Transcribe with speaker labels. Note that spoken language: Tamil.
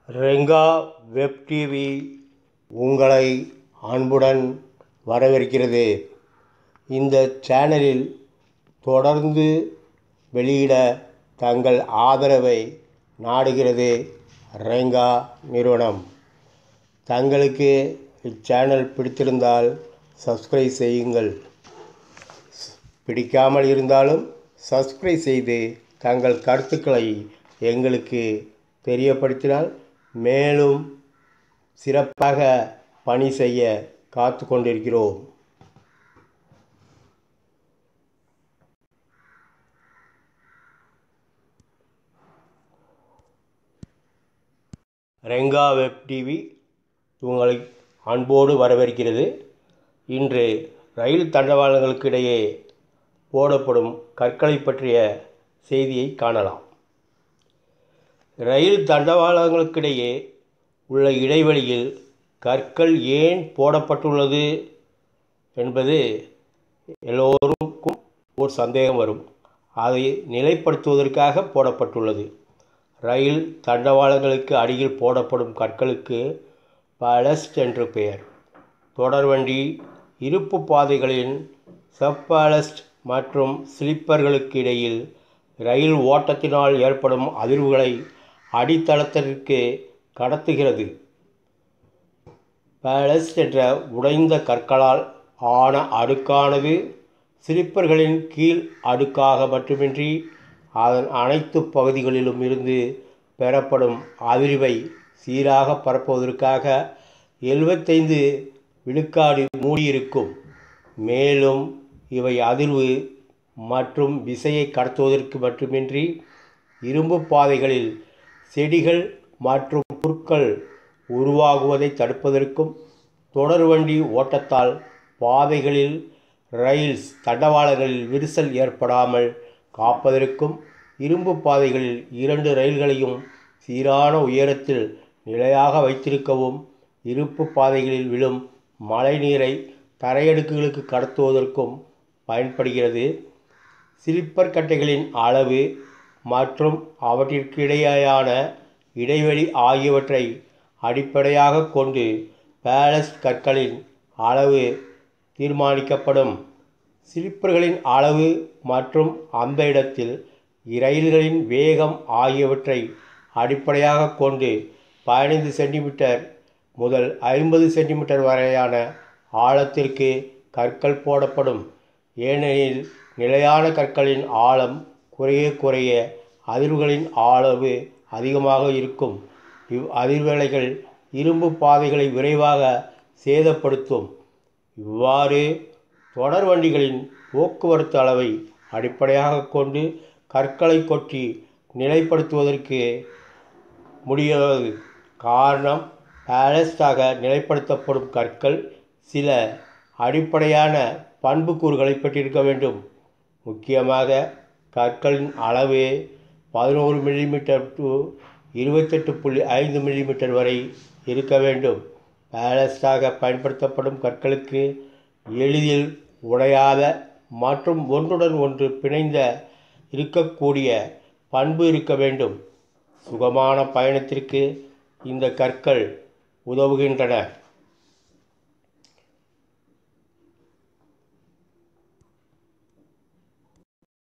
Speaker 1: ரெங்கா வெப் டிவி உங்களை அன்புடன் வரவேற்கிறது இந்த சேனலில் தொடர்ந்து வெளியிட தங்கள் ஆதரவை நாடுகிறது ரெங்கா நிறுவனம் தங்களுக்கு இச்சேனல் பிடித்திருந்தால் சப்ஸ்கிரைப் செய்யுங்கள் பிடிக்காமல் இருந்தாலும் சப்ஸ்கிரைப் செய்து தங்கள் கருத்துக்களை எங்களுக்கு தெரியப்படுத்தினால் மேலும் சிறப்பாக பணி செய்ய காத்து கொண்டிருக்கிறோம் ரெங்கா வெப் டிவி உங்களை அன்போடு வரவேற்கிறது இன்று ரயில் தண்டவாளங்களுக்கு இடையே போடப்படும் கற்களை பற்றிய செய்தியை காணலாம் ரயில் தண்டவாளங்களுக்கிடையே உள்ள இடைவெளியில் கற்கள் ஏன் போடப்பட்டுள்ளது என்பது எல்லோருக்கும் ஒரு சந்தேகம் வரும் அதை நிலைப்படுத்துவதற்காக போடப்பட்டுள்ளது ரயில் தண்டவாளங்களுக்கு அடியில் போடப்படும் கற்களுக்கு பலஸ்ட் என்று பெயர் தொடர்வண்டி இருப்பு பாதைகளின் சப்பாலஸ்ட் மற்றும் ஸ்லிப்பர்களுக்கு இடையில் ரயில் ஓட்டத்தினால் ஏற்படும் அதிர்வுகளை அடித்தளத்திற்கு கடத்துகிறது பேலஸ்ட் என்ற உடைந்த கற்களால் ஆன அடுக்கானது ஸ்லிப்பர்களின் கீழ் அடுக்காக மட்டுமின்றி அதன் அனைத்து பகுதிகளிலும் இருந்து பெறப்படும் அதிர்வை சீராக பரப்புவதற்காக எழுபத்தைந்து விழுக்காடு மூடியிருக்கும் மேலும் இவை அதிர்வு மற்றும் விசையை கடத்துவதற்கு மட்டுமின்றி இரும்பு பாதைகளில் செடிகள் மற்றும் புற்கள் உருவாகுவதை தடுப்பதற்கும் தொடர்வண்டி ஓட்டத்தால் பாதைகளில் ரயில்ஸ் தண்டவாளங்களில் விரிசல் ஏற்படாமல் காப்பதற்கும் இரும்பு பாதைகளில் இரண்டு ரயில்களையும் சீரான உயரத்தில் நிலையாக வைத்திருக்கவும் இருப்பு பாதைகளில் விழும் மழைநீரை தரையடுக்குகளுக்கு கடத்துவதற்கும் பயன்படுகிறது ஸ்லிப்பர் கட்டைகளின் அளவு மற்றும் அவற்றிற்கிடையேயான இடைவெளி ஆகியவற்றை அடிப்படையாக கொண்டு பேலஸ்ட் கற்களின் அளவு தீர்மானிக்கப்படும் ஸ்லிப்பர்களின் அளவு மற்றும் அந்த இடத்தில் இரயில்களின் வேகம் ஆகியவற்றை அடிப்படையாக கொண்டு பதினைந்து சென்டிமீட்டர் முதல் ஐம்பது சென்டிமீட்டர் வரையான ஆழத்திற்கு கற்கள் போடப்படும் ஏனெனில் நிலையான கற்களின் ஆழம் குறைய குறைய அதிர்வுகளின் அளவு அதிகமாக இருக்கும் இவ் அதிர்வலைகள் இரும்பு பாதைகளை விரைவாக சேதப்படுத்தும் இவ்வாறு தொடர் வண்டிகளின் போக்குவரத்து அளவை அடிப்படையாக கொண்டு கற்களை கொட்டி நிலைப்படுத்துவதற்கு முடியாது காரணம் பேலஸ்டாக நிலைப்படுத்தப்படும் கற்கள் சில அடிப்படையான பண்புக்கூறுகளை பெற்றிருக்க வேண்டும் முக்கியமாக கற்களின் அளவு பதினோரு மில்லிமீட்டர் டு இருபத்தெட்டு புள்ளி ஐந்து மில்லிமீட்டர் வரை இருக்க வேண்டும் பேலஸ்டாக பயன்படுத்தப்படும் கற்களுக்கு எளிதில் உடையாத மற்றும் ஒன்றுடன் ஒன்று பிணைந்த இருக்கக்கூடிய பண்பு இருக்க வேண்டும் சுகமான பயணத்திற்கு இந்த கற்கள் உதவுகின்றன